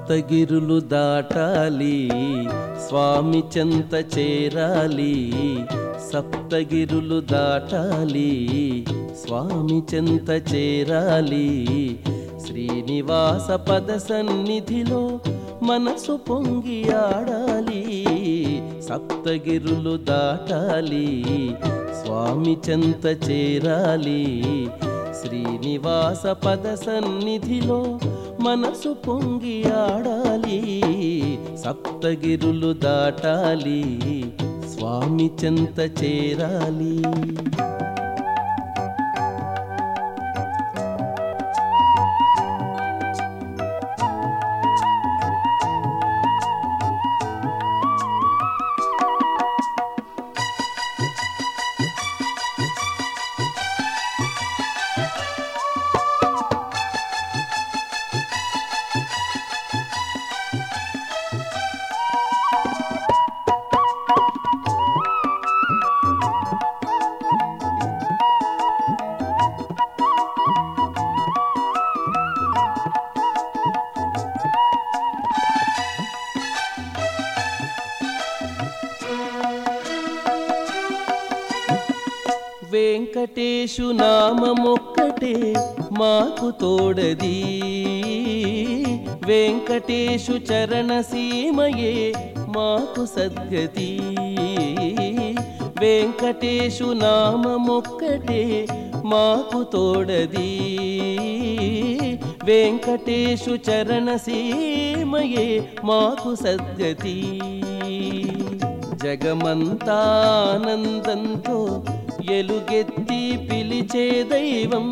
సప్తగిరులు దాటాలి స్వామి చెంత చేరాలి సప్తగిరులు దాటాలి స్వామి చెంత చేరాలి శ్రీనివాస పద సన్నిధిలో మనసు పొంగి ఆడాలి సప్తగిరులు దాటాలి స్వామి చెంత చేరాలి శ్రీనివాస పద సన్నిధిలో మనసు పొంగి ఆడాలి సప్తగిరులు దాటాలి స్వామి చెంత చేరాలి వెంకటేశు నామమొక్కటే మాకు తోడది వెంకటేశు చరణ సీమయే మాకు సద్గతి వెంకటేశు నామమొక్కటే మాకు తోడది వెంకటేశు చరణ సీమయే మాకు సద్గతి జగమంతానందంతో ఎలుగెత్తి పిలిచే దైవం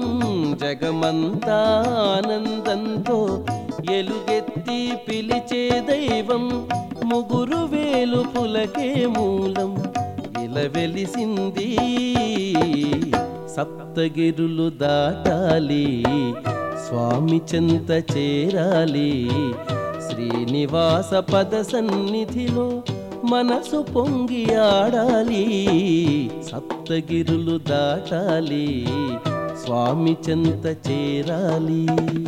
జగమంతానందంతో ఎలుగెత్తి పిలిచే దైవం ముగురు వేలుపులకే మూలం ఇలా వెలిసింది సప్తగిరులు దాటాలి స్వామి చెంత చేరాలి శ్రీనివాస పద సన్నిధిలో మనసు పొంగి ఆడాలి సప్తగిరులు దాటాలి స్వామి చెంత చేరాలి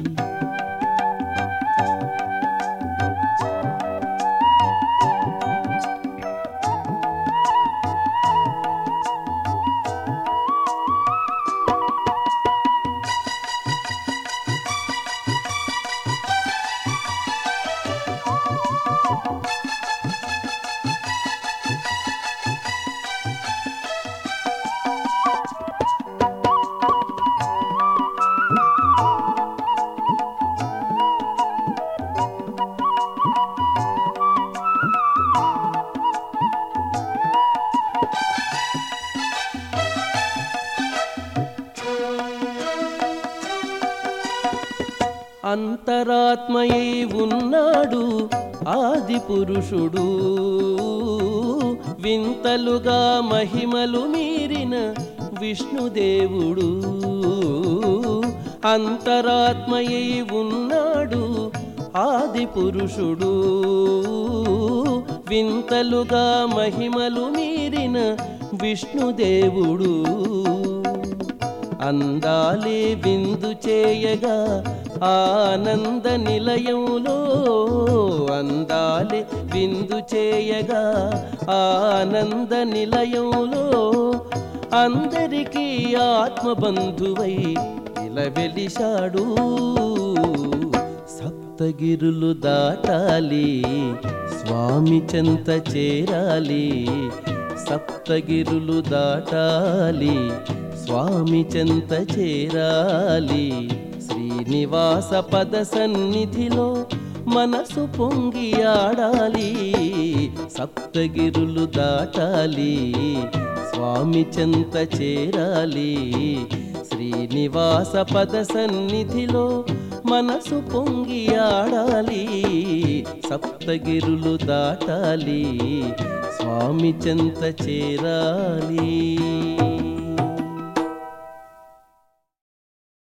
అంతరాత్మయై ఉన్నాడు ఆది పురుషుడు వింతలుగా మహిమలు మీరిన విష్ణుదేవుడు అంతరాత్మయై ఉన్నాడు ఆది పురుషుడు వింతలుగా మహిమలు మీరిన విష్ణుదేవుడు అందాలే విందు చేయగా ఆనంద నిలయంలో అందాలే విందు చేయగా ఆనంద నిలయంలో అందరికీ ఆత్మబంధువై ఇలా వెలిశాడు సప్తగిరులు దాటాలి స్వామి చెంత చేరాలి సప్తగిరులు దాటాలి స్వామి చెంత చేరాలి శ్రీనివాస పద సన్నిధిలో మనసు పొంగి ఆడాలి సప్తగిరులు దాటాలి స్వామి చెంత చేరాలి శ్రీనివాస పద సన్నిధిలో మనసు పొంగి ఆడాలి సప్తగిరులు దాటాలి స్వామి చెంత చేరాలి